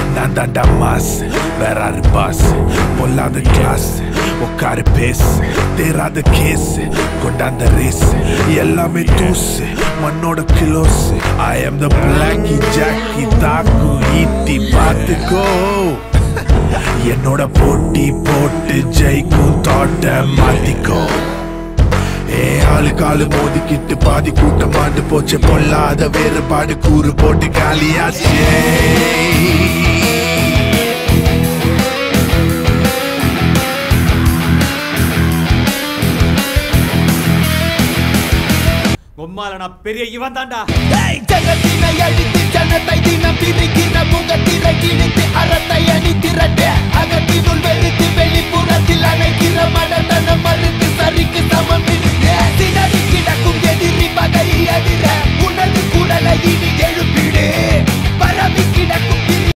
நான் தாண்டா மாஸ் வேறாரு பாஸ் பொல்லாத கிளாஸ் உட்காரு பேசு தேராத கேஸ் கொண்டாந்த ரேஸ் எல்லாமே தூசு மண்ணோட close I am the blackie jackie தாக்கு ஈட்டி பார்த்துக்கோ என்னோட போட்டி போட்டு ஜெயிக்கும் தோட்ட மாத்திக்கோ ஏ ஆளு காலு மோதிக்கிட்டு பாதி கூட்டம் ஆண்டு போச்சு பொல்லாத வேறுபாடு கூறு போட்டு காலியாச்சே உம்மால நான் பெரிய இவன் தாண்டா ஜெகத்தினை அழித்து ஜனத்தை தினம் பிரிக்கிற முகத்தில்